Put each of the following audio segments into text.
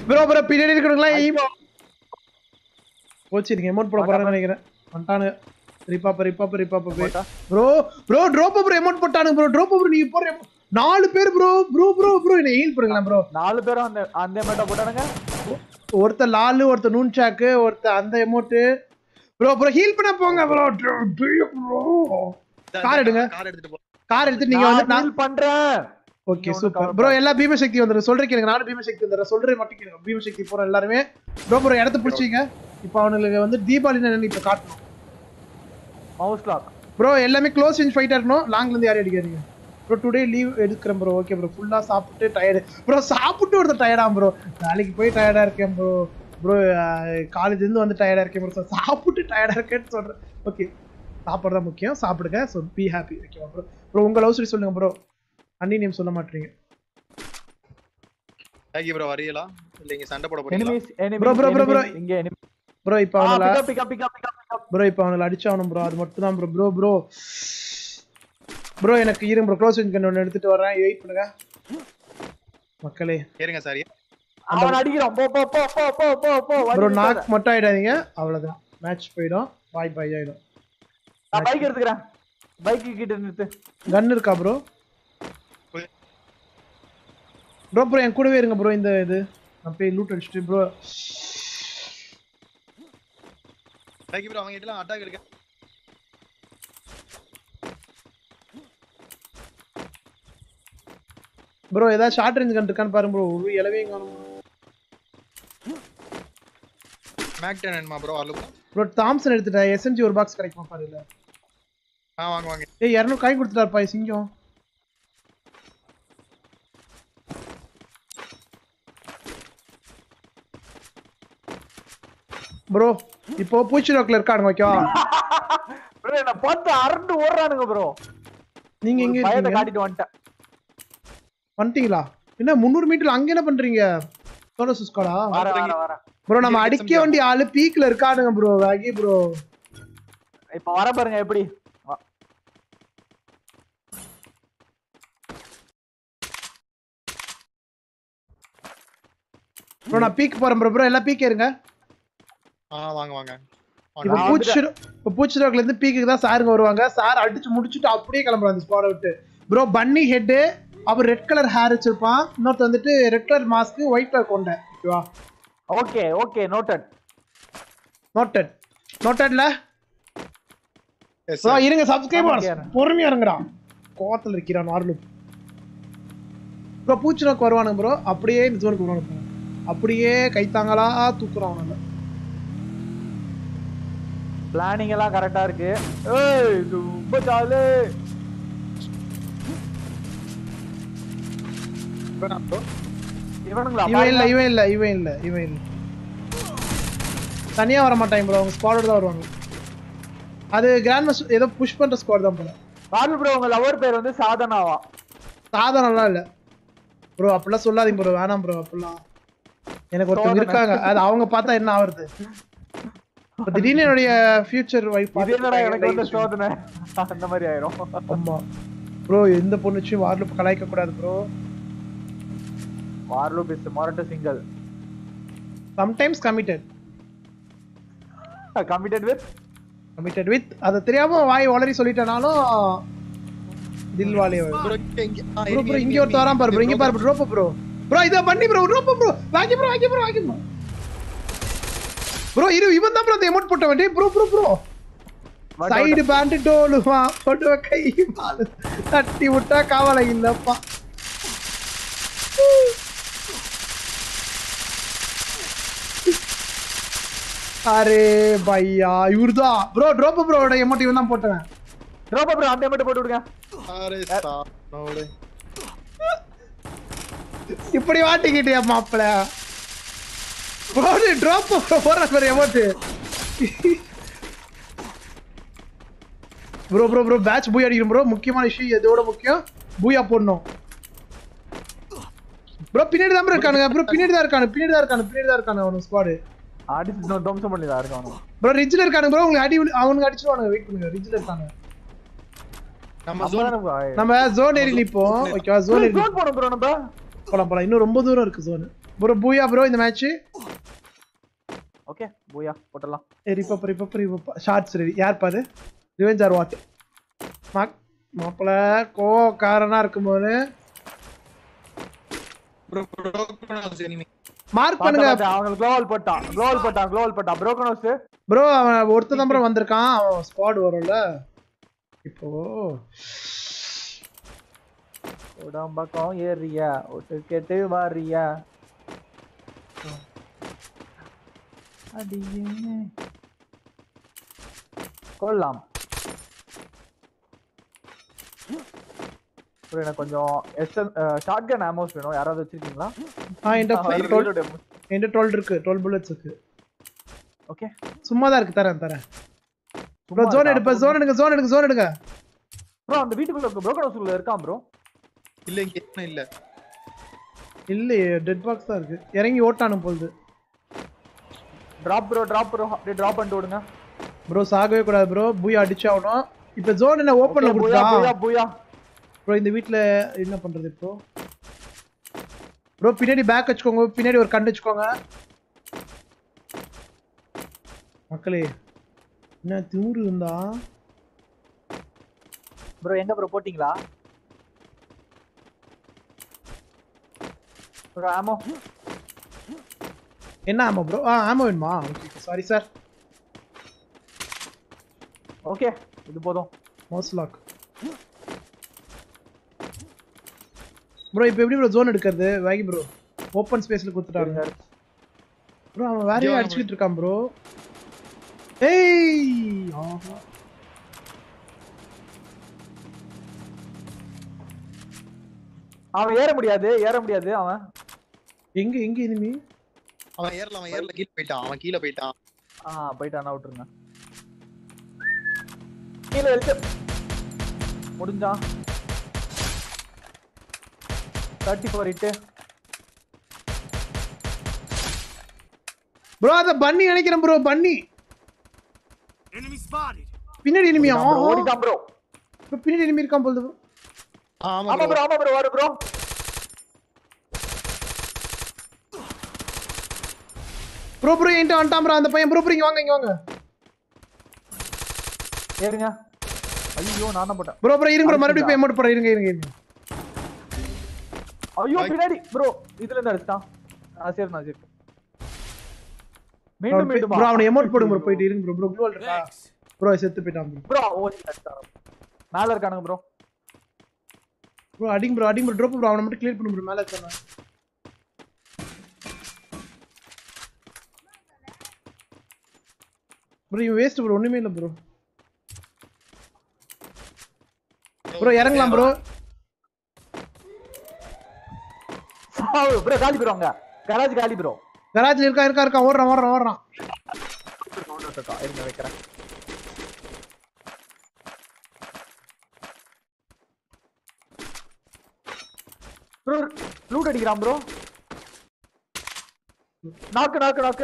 Bro bro பின்னாடி இருக்கணுங்களா போச்சு நீங்க எமௌண்ட் போட போறான்னு நினைக்கிறேன் வந்துட்டானுங்க ரிப்பாப்ப ரிப்பாப்ப ரிப்பாப்ப போட்டா? Bro bro drop bro amount போட்டானுங்க ப்ரோ ட்ரோப் ப்ரோ நீங்க போற amount- நாலு பேர் ப்ரோ ப்ரோ ப்ரோ ப்ரோ என்ன ஹீல் பண்ணுங்களா ப்ரோ நாலு பேரும் அந்த அந்த மேட்டா போட்டானுங்க ஒருத்தர் லாலு ஒருத்தர் நூன்சாக்கு ஒருத்தர் அந்த எமௌண்ட் ப்ரோ ப்ரோ ஹீல் பண்ண போங்க ப்ரோ ப்ரோ கார் எடுங்க. கார் எடுத்துட்டு போ கார் எடுத்து நீங்க வந்து நான் heal பண்றேன் ஓகே நீங்க ஒண்ணும் சூப்பர் கவலைப்படாத. ப்ரோ எல்லா பீமசக்தி வந்துடும் சொல்றேன் கேளுங்க நானும் பீமசக்தி வந்துடுறேன் சொல்றேன் மட்டும் கேளுங்க பீமசக்தி போறோம் எல்லாருமே ப்ரோ ப்ரோ இடத்த பிடிச்சிங்க இப்போ அவனுக்கு வந்து தீபாவளி என்னன்னு இப்போ காட்டணும் மவுஸ் லாக் ப்ரோ எல்லாமே க்ளோஸ் ரேஞ்ச் ஃபைட்டா இருக்கணும் லாங்ல இருந்து யாரும் அடிக்காதீங்க ப்ரோ டுடே லீவ் எடுக்கிறேன் ப்ரோ ஓகே ப்ரோ ஃபுல்லா சாப்பிட்டு டயர்டு ப்ரோ சாப்பிட்டு ஒருத்தர் டயர்டா ப்ரோ வேலைக்கு போய் டயர்டா இருக்கேன் ப்ரோ ப்ரோ காலேஜ் இருந்து வந்து டயர்டா இருக்கேன் ப்ரோ சாப்பிட்டு டயர்டா இருக்கேன்னு சொல்றேன் ஓகே சாப்பிட்றது தான் முக்கியம் சாப்பிடுங்க ஸோ பி ஹாப்பி ஓகேவா ப்ரோ ப்ரோ உங்க லவ் ஸ்டோரி சொல்லுங்க ப்ரோ அண்ணி நேம் சொல்ல மாட்டீங்க தேங்க்யூ ப்ரோ வரீங்களா இல்ல இங்க சண்டை போட போறீங்களா enemies enemies Bro, bro, bro, bro. இங்க எனிமி ப்ரோ இப்போ அவனால pick up pick up pick up pick up bro இப்போ அவனை அடிச்சாகணும் ப்ரோ அது மட்டும் தான் ப்ரோ ப்ரோ ப்ரோ ப்ரோ எனக்கு இருங்க ப்ரோ க்ளோஸ் ரேஞ்ச் கன் ஒன்று எடுத்துட்டு வரேன் வெயிட் பண்ணுங்க மக்களே ஏறுங்க சார் அவன் அடிக்கிறான் போ போ போ போ போ போ போ ப்ரோ நாக் மட்டும் ஆயிடாதீங்க அவ்வளவுதான் மேட்ச் போயிடும் பாய் பாய் ஆயிடும் நான் பைக் எடுத்துக்கிறேன் பைக் கிட்ட நிறுத்து கன் இருக்கா ப்ரோ ப்ரோ ப்ரோ என் கூடவே இருங்க ப்ரோ இந்த இது நான் போய் லூட் அடிச்சுட்டு ப்ரோ தேங்க்யூ ப்ரோ அவங்க கிட்ட அட்டாக் எடுக்க ப்ரோ ஏதாவது ஷார்ட் ரேஞ்ச் கன் இருக்கான்னு பாருங்க ப்ரோ ஒரு இலவையும் காணும் மேக் டென் வேணுமா ப்ரோ அல்லு ப்ரோ தாம்சன் எடுத்துட்டேன் எஸ்என்ஜி ஒரு பாக்ஸ் கிடைக்குமா பாருங்க ஆ வாங்க வாங்க ஏய் இரநூறு காய் கொடுத்துட்டாருப்பா சிங்கம் ப்ரோ இப்போ பூச்சி ரோக்ல இருக்கானுங்க ஓகேவா ப்ரோ என்ன பார்த்து அரண்டு ஓடுறானுங்க ப்ரோ நீங்க எங்க பயத்தை இருக்கீங்க காட்டிட்டு வந்துட்டேன் வந்துட்டீங்களா என்ன முந்நூறு மீட்டர்ல அங்க என்ன பண்றீங்க சோட சுஸ்காடா வர வர வர ப்ரோ நம்ம அடிக்க வேண்டிய ஆளு பீக்ல இருக்கானுங்க ப்ரோ வேகி ப்ரோ இப்ப வர பாருங்க எப்படி வா- ப்ரோ நான் பீக் போறேன் ப்ரோ ப்ரோ எல்லாம் பீக் இருங்க ஆ வாங்க வாங்க இப்போ நான் பூச்சி இப்போ பூச்சி ரோக்ல இருந்து பீக்குக்கு தான் சாருங்க வருவாங்க சார் அடிச்சு முடிச்சுட்டு அப்படியே கிளம்புறாங்க அந்த ஸ்பாட விட்டு ப்ரோ பன்னி ஹெட் அவர் ரெட் கலர் ஹேர் வச்சிருப்பான் இன்னொருத்த வந்துட்டு red colour mask white colour கொண்ட ஓகேவா ஓகே ஓகே நோட்டட் நோட்டட் நோட்டட்ல எஸ் ப்ரோ இருங்க சப்ஸ்கிரைபர்ஸ் ஆமாங்க. பொறுமையா இருங்கடா கோவத்துல இருக்கிறான் நார்லு ப்ரோ பூச்சி நோக்கு வருவானுங்க ப்ரோ அப்படியே இந்த ஜோனுக்கு வருவானுங்க bro. அப்படியே கைத்தாங்களா தூக்குறான் அவனுங்க பிளானிங் எல்லாம் கரெக்டா இருக்கு ஏய் ரொம்ப ஜாலி ப்ரோ இவனுங்களா இவன் இல்ல பாருங்க. இவன் இல்ல இவன் இல்ல இவன் இல்ல தனியா வர மாட்டாங்க ப்ரோ அவங்க ஸ்குவாடோட தான் வருவாங்க அது கிராண்ட் மாஸ்டர் ஏதோ புஷ் பண்ற ஸ்குவாட் தான் போல பாரு ப்ரோ உங்க லவர் பேர் வந்து சாதனாவா சாதாரணலாம் இல்ல ப்ரோ அப்படிலாம் சொல்லாதீங்க ப்ரோ வேணாம் ப்ரோ அப்படிலாம் எனக்கு ஒருத்தவங்க சோதனை. இருக்காங்க அது அவங்க பார்த்தா என்ன ஆகுறது இப்ப திடீர்னு என்னுடைய ஃபியூச்சர் வைஃப் இது என்னடா எனக்கு வந்து சோதனை அந்த மாதிரி ஆயிரும் ஆமா ப்ரோ எந்த பொண்ணுச்சும் வார்ல கலாய்க்க கூடாது ப்ரோ வார்லூப் இஸ் மொரட்ட single sometimes committed committed with committed with அதை தெரியாம வாய் உளறி சொல்லிட்டனாலும் தில்வாலே ப்ரோ இங்க இங்க ஆ, ப்ரோ இருங்க, ப்ரோ இங்க இருங்க, ஒருத்த வரான் பாரு ப்ரோ இங்க பாரு ரோப்ப ப்ரோ ப்ரோ இத பண்ணி ப்ரோ ரோப்ப ப்ரோ வாங்கி ப்ரோ வாங்கி ப்ரோ வாங்கி ப்ரோ ப்ரோ இரு இவன் தான் ப்ரோ அந்த எமௌண்ட் போட்ட வேண்டிய bro bro bro side band டோலுவா போட்டு கை மாலு தட்டி விட்டா கவலை இல்லப்பா அரே பையா இவர்தான் ப்ரோ ட்ரோப் ப்ரோட எமௌண்ட் இவன் தான் போட்டவன் ரோபோ ப்ரோ அந்த மட்டும் போட்டு விடுங்க அரே சானோடு இப்படி வாட்டிக்கிட்டியா மாப்பிள போடு ட்ராப் போற பாரு எமௌண்ட் ப்ரோ ப்ரோ ப்ரோ பேட்ச் பூயா அடிக்கணும் ப்ரோ முக்கியமான விஷயம் எதோட முக்கியம் பூயா போடணும் ப்ரோ பின்னாடி தான் bro இருக்கானுங்க ப்ரோ பின்னாடி தான் இருக்கானு பின்னாடி தான் இருக்கானு பின்னாடி தான் இருக்கானு அவனுக்கு ஸ்குவாடு அடிச்சு இன்னும் துவம்சம் பண்ணி தான் இருக்கானு ப்ரோ ரிட்ஜில் இருக்கானுங்க ப்ரோ உங்களுக்கு அடி விழு- அவனுக்கு அடிச்சிருவானுங்க வெயிட் பண்ணுங்க ரிட்ஜில் இருக்காங்க நம்ம zone நம்ம ஜோன் ஏறி நிப்போம் ஓகேவா ஜோன் ஏறி ஜோன் போடும் ப்ரோ நம்ம போலாம் போலாம் இன்னும் ரொம்ப தூரம் இருக்கு ஜோன் ப்ரோ பூயா ப்ரோ இந்த மேட்ச் ஓகே பூயா போட்டலாம் ரிப்பப் ரிப்பப் ரிப்பப் ஷார்ட்ஸ் ரெடி யார் பாரு ரிவெஞ்ச் ஆர் வாட் மாக் மாப்பிள கோவக்காரனா இருக்கும்போது ப்ரோ ப்ரோ எனிமி மார்க் பண்ணுங்க அவங்களுக்கு க்ளோவல் போட்டான் க்ளோவல் போட்டான் க்ளோவல் போட்டான் ப்ரோக்கன் ஹவுஸ் ப்ரோ அவன் ஒருத்தன் தான் ப்ரோ வந்திருக்கான் அவன் ஸ்குவாட் வரும்ல இப்போ உடம்பக்கம் ஏறியா ஒட்டு கேட்டு வாரியா அடியே கொள்ளலாம் bro, எனக்கு கொஞ்சம் எஸ்எல் ஷார்ட் கன் ஆமோஸ் வேணும் யாராவது வச்சிருக்கீங்களா ஆ என்கிட்ட டுவெல் என்கிட்ட டுவெல் இருக்கு டுவெல் புல்லட்ஸ் இருக்கு ஓகே சும்மா தான் இருக்கு தரேன் தரேன் ப்ரோ ஜோன் எடுப்ப ஜோன் எடுங்க ஜோன் எடுங்க ஜோன் எடுங்க ப்ரோ அந்த வீட்டுக்குள்ள ப்ரோக்கன் ஹவுஸ்ல இருக்கான் ப்ரோ இல்ல இங்க எவனும் இல்ல இல்லையே டெட் பாக்ஸ் தான் இருக்கு இறங்கி ஓட்டானு போகுது டிராப் ப்ரோ டிராப் ப்ரோ அப்படியே டிராப் பண்ணிட்டு விடுங்க ப்ரோ சாகவே கூடாது ப்ரோ பூயா அடிச்சு ஆகணும் இப்போ ஜோன் என்ன ஓப்பன்ல Okay, பூயா பூயா கொடுத்தா பூயா ப்ரோ இந்த வீட்ல என்ன பண்றது இப்போ ப்ரோ பின்னாடி பேக் வச்சுக்கோங்க பின்னாடி ஒரு கண்டு வச்சுக்கோங்க மக்களே என்ன திமுரு இருந்தா ப்ரோ எங்க ப்ரோ போட்டிங்களா ப்ரோ ஆமோ என்ன ஆமா ப்ரோ ஆ ஆமா வேணுமா ஓகே சாரி சார் ஓகே இது போதும் மவுஸ் லாக் ப்ரோ இப்போ எப்படி ப்ரோ ஜோன் எடுக்கிறது வாங்கி ப்ரோ ஓப்பன் ஸ்பேஸ்ல கொடுத்துட்டாங்க ப்ரோ அவன் வேறையே ஜோன் அடிச்சுக்கிட்டு இருக்கான் ப்ரோ ஏய் ஆஹா அவன் ஏற முடியாது ஏற முடியாது அவன் எங்க எங்க இனிமே அவன் ஏறல அவன் ஏறல கீழ போயிட்டான் அவன் கீழ போயிட்டான் ஆ போயிட்டானா விட்டுருங்க கீழே இருக்கு முடிஞ்சா தேர்ட்டி ஃபோர் இட்டு ப்ரோ அத பண்ணி நினைக்கிறேன் ப்ரோ பண்ணி பின்னாடி இனிமையா ஓடிட்டான் ப்ரோ பின்னாடி இனிமே இருக்கான் போகுது bro. ஆ, ஆமா ஆமா bro. ப்ரோ ஆமா ப்ரோ வரு ப்ரோ ப்ரோ ப்ரோ என்கிட்ட வந்துட்டான் ப்ரோ அந்த பையன் ப்ரோ ப்ரோ இங்க வாங்க இங்க வாங்க ஏறுங்க ஐயோ நான் தான் போட்டேன் ப்ரோ ப்ரோ இருங்க ப்ரோ மறுபடியும் போய் அமௌண்ட் போறேன் இருங்க இருங்க இருங்க ஐயோ பின்னாடி ப்ரோ இதுல இருந்து அடிச்சிட்டான் ஆ சரி நான் சரி மீண்டும் மீண்டும் ப்ரோ அவனை அமௌண்ட் போடுங்க ப்ரோ போயிட்டு இருங்க ப்ரோ ப்ரோ க்ளூவல் இருக்கா ப்ரோ செத்து போயிட்டான் ப்ரோ ப்ரோ ஓடி அடிச்சான் மேல இருக்கானுங்க ப்ரோ ப்ரோ அடிங்க ப்ரோ அடிங்க ப்ரோ ட்ராப் ப்ரோ அவனை மட்டும் கிளியர் பண்ணு ப்ரோ மேல இருக்கான ப்ரோ இவன் வேஸ்ட் ப்ரோ ஒண்ணுமே இல்ல ப்ரோ ப்ரோ இறங்கலாம் ப்ரோ ப்ரோ காலி ப்ரோ அங்க கராஜ் காலி ப்ரோ கராஜ்ல இருக்கா இருக்கா இருக்கா ஓடுறான் ஓடுறான் ஓடுறான் இருங்க வைக்கிறேன் ப்ரோ லூட் அடிக்கிறான் ப்ரோ நாக்கு நாக்கு நாக்கு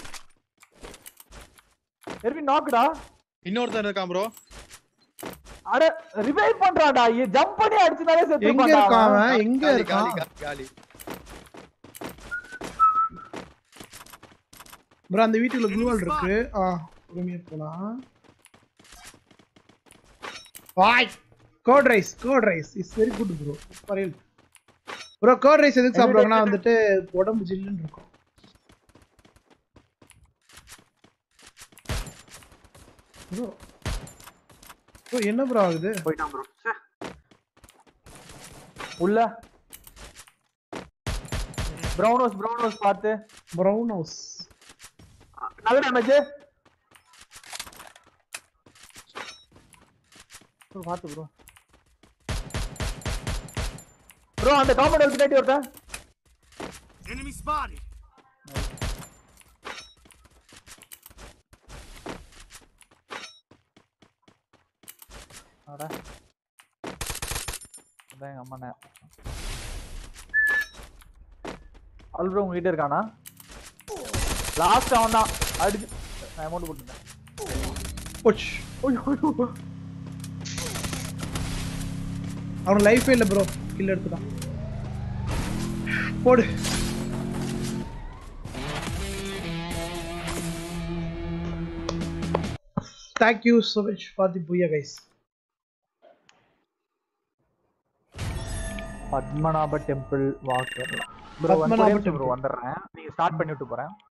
எர்வின் நாக்குடா இன்னொருத்தன் இருக்கான் ப்ரோ அட ரிவைவ் பண்றான்டா ஜம்ப் பண்ணி அடிச்சதாலே செத்து எங்க இருக்கான் அவன் எங்க காலி இருக்கான் காலி காலி காலி ப்ரோ அந்த வீட்டுல க்ளூவல் இருக்கு ஆ பொறுமையா போலாம் வாய் goat rice goat rice is very good bro பரையல் ப்ரோ கோட் ரைஸ் எதுக்கு சாப்பிடுவாங்கன்னா வந்துட்டு உடம்பு ஜில்லுன்னு இருக்கும் ப்ரோ ப்ரோ என்ன ப்ரோ ஆகுது போயிட்டான் ப்ரோ உள்ள ப்ரௌன் ஹவுஸ் ப்ரௌன் ஹவுஸ் பார்த்து ப்ரௌன் ஹவுஸ் நல்ல டேமேஜ் ப்ரோ பார்த்து ப்ரோ ப்ரோ அந்த காம்பவுண்ட் பின்னாடி ஒருத்தன் Enemy spotted. அட அதான் எங்க அம்மா நே- அல் ப்ரோ உங்ககிட்ட இருக்கானா லாஸ்ட் அவன் தான் அடிச்சு நான் அமௌண்ட் போட்டுட்டேன் போச்சு ஐயோ, ஐயோ. அவன் லைஃபே இல்லை ப்ரோ கில் எடுத்துட்டான் போடு thank you so much for the booyah guys Padmanabha temple வா கேரளா ப்ரோ பத்மநாப வந்து ப்ரோ temple. வந்துடுறேன் நீங்க ஸ்டார்ட் பண்ணி விட்டு போறேன்